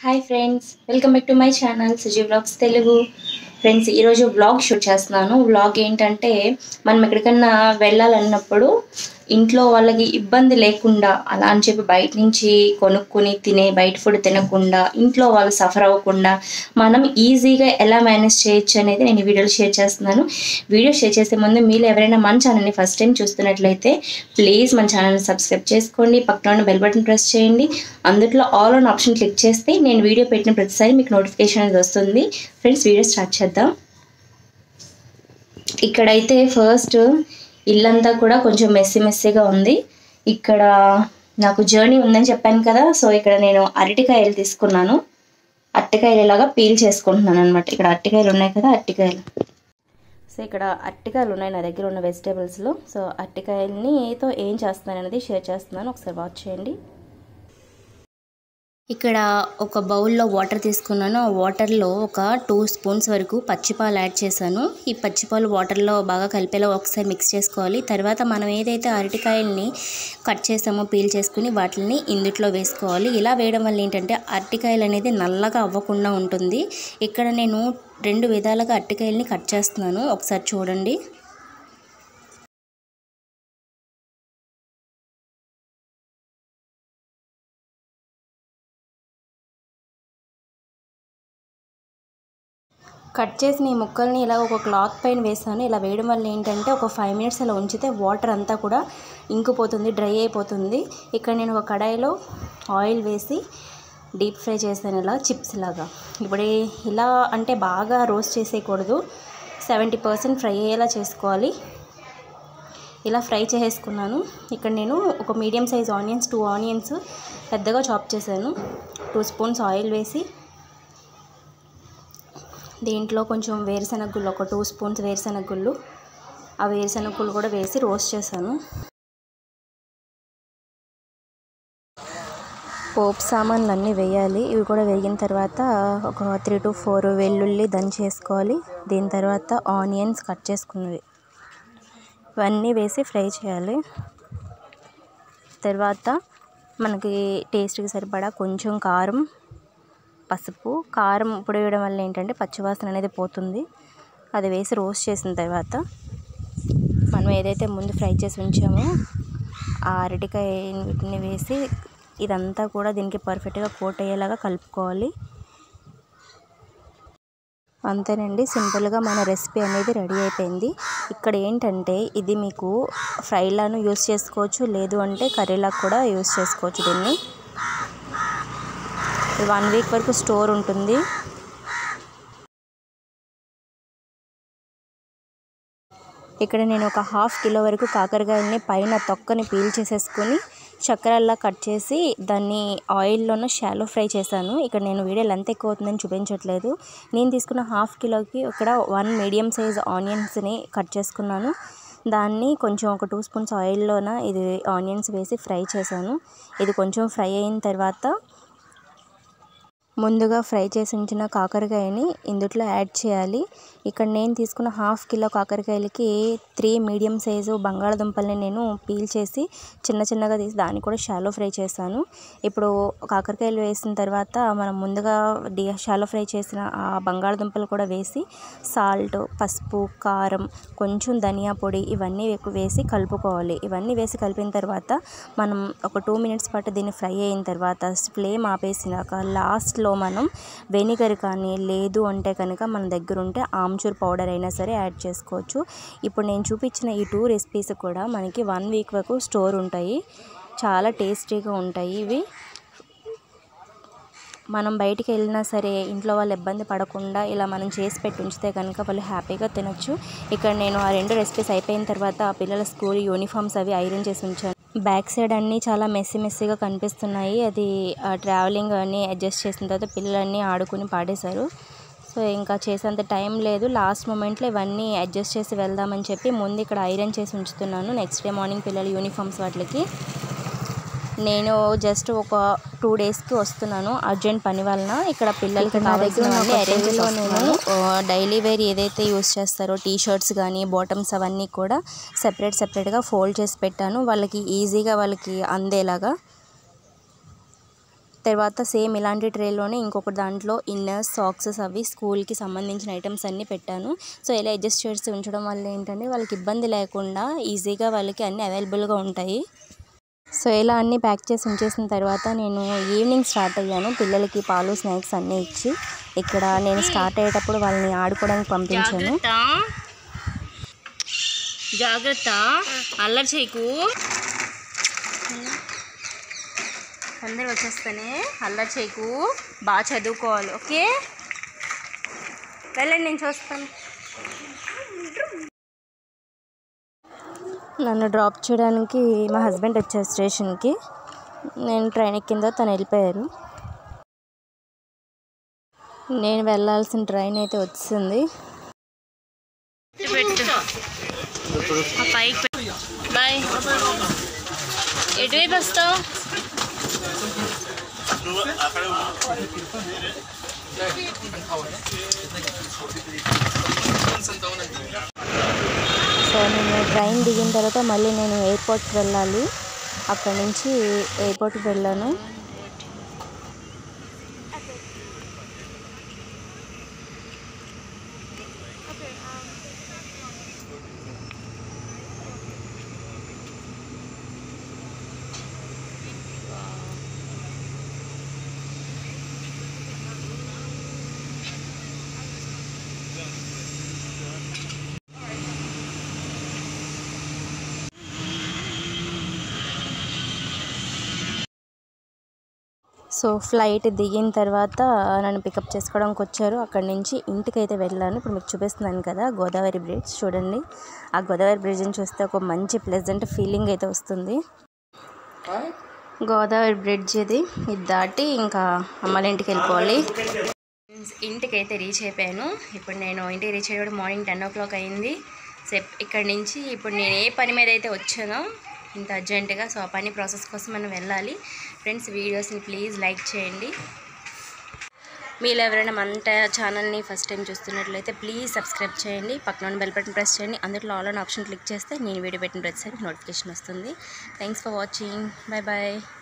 hi friends welcome back to my channel Suji vlogs Telugu friends ఈరోజు vlog shoot చేస్తున్నాను vlog ఏంటంటే మనం ఎక్కడికన్నా వెళ్ళాలన్నప్పుడు ఇంట్లో వాళ్ళకి ఇబ్బంది లేకుండా అలా అని చెప్పి బయట నుంచి కొనుక్కుని తినే బయట ఫుడ్ తినకుండా ఇంట్లో వాళ్ళు సఫర్ అవ్వకుండా మనం ఈజీగా ఎలా మేనేజ్ చేయొచ్చు అనేది నేను ఈ వీడియోలో షేర్ చేస్తున్నాను వీడియో షేర్ చేసే ముందు మీరు ఎవరైనా మన ఛానల్ని ఫస్ట్ టైం చూస్తున్నట్లయితే ప్లీజ్ మన ఛానల్ని సబ్స్క్రైబ్ చేసుకోండి పక్కన ఉన్న బెల్ బటన్ ప్రెస్ చేయండి అందులో ఆల్ ఆన్ ఆప్షన్ క్లిక్ చేస్తే నేను వీడియో పెట్టిన ప్రతిసారి మీకు నోటిఫికేషన్ అనేది వస్తుంది ఫ్రెండ్స్ వీడియో స్టార్ట్ చేద్దాం ఇక్కడైతే ఫస్ట్ ఇల్లంతా కూడా కొంచెం మెస్సీ మెస్సీగా ఉంది ఇక్కడ నాకు జర్నీ ఉందని చెప్పాను కదా సో ఇక్కడ నేను అరటికాయలు తీసుకున్నాను అరటికాయలు ఇలాగా పీల్ చేసుకుంటున్నాను అనమాట ఇక్కడ అరటికాయలు ఉన్నాయి కదా అరటికాయలు సో ఇక్కడ అరటికాయలు ఉన్నాయి నా దగ్గర ఉన్న వెజిటేబుల్స్లో సో అరటికాయలని ఏతో ఏం చేస్తున్నాను అనేది షేర్ చేస్తున్నాను ఒకసారి వాచ్ చేయండి ఇక్కడ ఒక బౌల్లో వాటర్ తీసుకున్నాను ఆ వాటర్లో ఒక టూ స్పూన్స్ వరకు పచ్చిపాలు యాడ్ చేశాను ఈ పచ్చిపాలు వాటర్లో బాగా కలిపేలా ఒకసారి మిక్స్ చేసుకోవాలి తర్వాత మనం ఏదైతే అరటికాయల్ని కట్ చేసామో పీల్ చేసుకుని వాటిని ఇందుట్లో వేసుకోవాలి ఇలా వేయడం వల్ల ఏంటంటే అరటికాయలు అనేది నల్లగా అవ్వకుండా ఉంటుంది ఇక్కడ నేను రెండు విధాలుగా అరటికాయల్ని కట్ చేస్తున్నాను ఒకసారి చూడండి కట్ చేసిన ఈ ముక్కల్ని ఇలా ఒక క్లాత్ పైన వేసాను ఇలా వేయడం వల్ల ఏంటంటే ఒక ఫైవ్ మినిట్స్ అలా ఉంచితే వాటర్ అంతా కూడా ఇంకిపోతుంది డ్రై అయిపోతుంది ఇక్కడ నేను ఒక కడాయిలో ఆయిల్ వేసి డీప్ ఫ్రై చేశాను ఇలా చిప్స్ లాగా ఇప్పుడు ఇలా అంటే బాగా రోస్ట్ చేసేయకూడదు సెవెంటీ పర్సెంట్ ఫ్రై అయ్యేలా చేసుకోవాలి ఇలా ఫ్రై చేసేసుకున్నాను ఇక్కడ నేను ఒక medium size onions two onions పెద్దగా చాప్ చేశాను టూ స్పూన్స్ ఆయిల్ వేసి దీంట్లో కొంచెం వేరుశనగ గుళ్ళు ఒక టూ స్పూన్స్ వేరుశనగ గుళ్ళు ఆ వేరుశనగ గుళ్ళు కూడా వేసి రోస్ట్ చేశాను పోపు సామాన్లు అన్నీ వేయాలి ఇవి కూడా వేగిన తర్వాత ఒక త్రీ టు ఫోర్ వెల్లుల్లి దంచేసుకోవాలి దీని తర్వాత ఆనియన్స్ కట్ చేసుకున్నవి ఇవన్నీ వేసి ఫ్రై చేయాలి తర్వాత మనకి టేస్ట్కి సరిపడా కొంచెం కారం పసుపు కారం ఇప్పుడు వేయడం వల్ల ఏంటంటే పచ్చివాసన అనేది పోతుంది అది వేసి రోస్ట్ చేసిన తర్వాత మనం ఏదైతే ముందు ఫ్రై చేసి ఉంచామో ఆ అరటికాయ వీటిని వేసి ఇదంతా కూడా దీనికి పర్ఫెక్ట్గా కోట్ అయ్యేలాగా కలుపుకోవాలి అంతేనండి సింపుల్గా మన రెసిపీ అనేది రెడీ అయిపోయింది ఇక్కడ ఏంటంటే ఇది మీకు ఫ్రైలాను యూస్ చేసుకోవచ్చు లేదు అంటే కర్రీలా కూడా యూస్ చేసుకోవచ్చు దీన్ని వన్ వీక్ వరకు స్టోర్ ఉంటుంది ఇక్కడ నేను ఒక హాఫ్ కిలో వరకు కాకరకాయలని పైన తొక్కని పీల్ చేసేసుకొని చక్కెరల్లా కట్ చేసి దాన్ని ఆయిల్లోనూ షాలో ఫ్రై చేశాను ఇక్కడ నేను వీడియో లెంత్ ఎక్కువ అవుతుందని చూపించట్లేదు నేను తీసుకున్న హాఫ్ కిలోకి ఇక్కడ వన్ మీడియం సైజ్ ఆనియన్స్ని కట్ చేసుకున్నాను దాన్ని కొంచెం ఒక టూ స్పూన్స్ ఆయిల్లోన ఇది ఆనియన్స్ వేసి ఫ్రై చేశాను ఇది కొంచెం ఫ్రై అయిన తర్వాత ముందుగా ఫ్రై చేసి ఉంచిన కాకరకాయని ఇందుట్లో యాడ్ చేయాలి ఇక్కడ నేను తీసుకున్న హాఫ్ కిలో కాకరకాయలకి త్రీ మీడియం సైజు బంగాళదుంపల్ని నేను పీల్ చేసి చిన్న చిన్నగా తీసి దాన్ని కూడా షాలో ఫ్రై చేశాను ఇప్పుడు కాకరకాయలు వేసిన తర్వాత మనం ముందుగా డి షాలో ఫ్రై చేసిన ఆ బంగాళదుంపలు కూడా వేసి సాల్ట్ పసుపు కారం కొంచెం ధనియా పొడి ఇవన్నీ వేసి కలుపుకోవాలి ఇవన్నీ వేసి కలిపిన తర్వాత మనం ఒక టూ మినిట్స్ పాటు దీన్ని ఫ్రై అయిన తర్వాత ఫ్లేమ్ ఆపేసినాక లాస్ట్ లో మనం వెనిగర్ కానీ లేదు అంటే కనుక మన దగ్గర ఉంటే ఆమ్చూర్ పౌడర్ అయినా సరే యాడ్ చేసుకోవచ్చు ఇప్పుడు నేను చూపించిన ఈ టూ రెసిపీస్ కూడా మనకి వన్ వీక్ వరకు స్టోర్ ఉంటాయి చాలా టేస్టీగా ఉంటాయి ఇవి మనం బయటికి వెళ్ళినా సరే ఇంట్లో వాళ్ళు ఇబ్బంది పడకుండా ఇలా మనం చేసి పెట్టి ఉంచితే కనుక వాళ్ళు హ్యాపీగా తినొచ్చు ఇక్కడ నేను ఆ రెండు రెసిపీస్ అయిపోయిన తర్వాత ఆ పిల్లల స్కూల్ యూనిఫామ్స్ అవి ఐరన్ చేసి ఉంచాను బ్యాక్ సైడ్ అన్నీ చాలా మెస్సీ మెస్సీగా కనిపిస్తున్నాయి అది ట్రావెలింగ్ అన్నీ అడ్జస్ట్ చేసిన తర్వాత పిల్లలన్నీ ఆడుకుని పాడేశారు సో ఇంకా చేసేంత టైం లేదు లాస్ట్ మూమెంట్లో ఇవన్నీ అడ్జస్ట్ చేసి వెళ్దామని చెప్పి ముందు ఇక్కడ ఐరన్ చేసి ఉంచుతున్నాను నెక్స్ట్ డే మార్నింగ్ పిల్లల యూనిఫామ్స్ వాటికి నేను జస్ట్ ఒక టూ డేస్కి వస్తున్నాను అర్జెంట్ పని వలన ఇక్కడ పిల్లలకి కావాల్సినవన్నీ అరేంజ్ నేను డైలీ వేర్ ఏదైతే యూస్ చేస్తారో టీ షర్ట్స్ కానీ బాటమ్స్ అవన్నీ కూడా సెపరేట్ సెపరేట్గా ఫోల్డ్ చేసి పెట్టాను వాళ్ళకి ఈజీగా వాళ్ళకి అందేలాగా తర్వాత సేమ్ ఇలాంటి ట్రేలోనే ఇంకొక దాంట్లో ఇన్నర్స్ సాక్సెస్ అవి స్కూల్కి సంబంధించిన ఐటమ్స్ అన్నీ పెట్టాను సో ఇలా అడ్జస్ట్ చేసి ఉంచడం వల్ల ఏంటంటే వాళ్ళకి ఇబ్బంది లేకుండా ఈజీగా వాళ్ళకి అన్నీ అవైలబుల్గా ఉంటాయి సో ఇలా అన్నీ ప్యాక్ చేసి ఉంచేసిన తర్వాత నేను ఈవినింగ్ స్టార్ట్ అయ్యాను పిల్లలకి పాలు స్నాక్స్ అన్నీ ఇచ్చి ఇక్కడ నేను స్టార్ట్ అయ్యేటప్పుడు వాళ్ళని ఆడుకోవడానికి పంపించాను జాగ్రత్త అల్లరి చేయకు అందరు వచ్చేస్తానే అల్లరి చేయకు బాగా చదువుకోవాలి ఓకే వెళ్ళండి నేను చూస్తాను నన్ను డ్రాప్ చేయడానికి మా హస్బెండ్ వచ్చారు స్టేషన్కి నేను ట్రైన్ ఎక్కిందో తను వెళ్ళిపోయారు నేను వెళ్ళాల్సిన ట్రైన్ అయితే వచ్చింది పెట్టు ఆ పైకి పెట్టు బాయ్ ఎటువైపు వస్తావు సో నేను ట్రైన్ దిగిన తర్వాత మళ్ళీ నేను ఎయిర్పోర్ట్కి వెళ్ళాలి అక్కడ నుంచి ఎయిర్పోర్ట్కి వెళ్ళాను సో ఫ్లైట్ దిగిన తర్వాత నన్ను పికప్ చేసుకోవడానికి వచ్చారు అక్కడి నుంచి ఇంటికి అయితే వెళ్ళాను ఇప్పుడు మీకు చూపిస్తున్నాను కదా గోదావరి బ్రిడ్జ్ చూడండి ఆ గోదావరి బ్రిడ్జ్ని చూస్తే ఒక మంచి ప్లెజెంట్ ఫీలింగ్ అయితే వస్తుంది గోదావరి బ్రిడ్జ్ ఇది ఇది దాటి ఇంకా అమ్మాళ్ళ ఇంటికి వెళ్ళిపోవాలి ఇంటికి అయితే రీచ్ అయిపోయాను ఇప్పుడు నేను ఇంటికి రీచ్ అయ్యేప్పుడు మార్నింగ్ టెన్ ఓ క్లాక్ అయింది సో ఇక్కడి నుంచి ఇప్పుడు నేను ఏ పని మీద అయితే వచ్చానో ఇంత అర్జెంటుగా సో ఆ పని ప్రాసెస్ కోసం మనం వెళ్ళాలి ఫ్రెండ్స్ వీడియోస్ని ప్లీజ్ లైక్ చేయండి మీరు ఎవరైనా మన ఛానల్ని ఫస్ట్ టైం చూస్తున్నట్లయితే ప్లీజ్ సబ్స్క్రైబ్ చేయండి పక్కన బెల్ బటన్ ప్రెస్ చేయండి అందులో ఆల్ ఆన్ ఆప్షన్ క్లిక్ చేస్తే నేను వీడియో పెట్టిన ప్రతిసారి నోటిఫికేషన్ వస్తుంది thanks for watching bye bye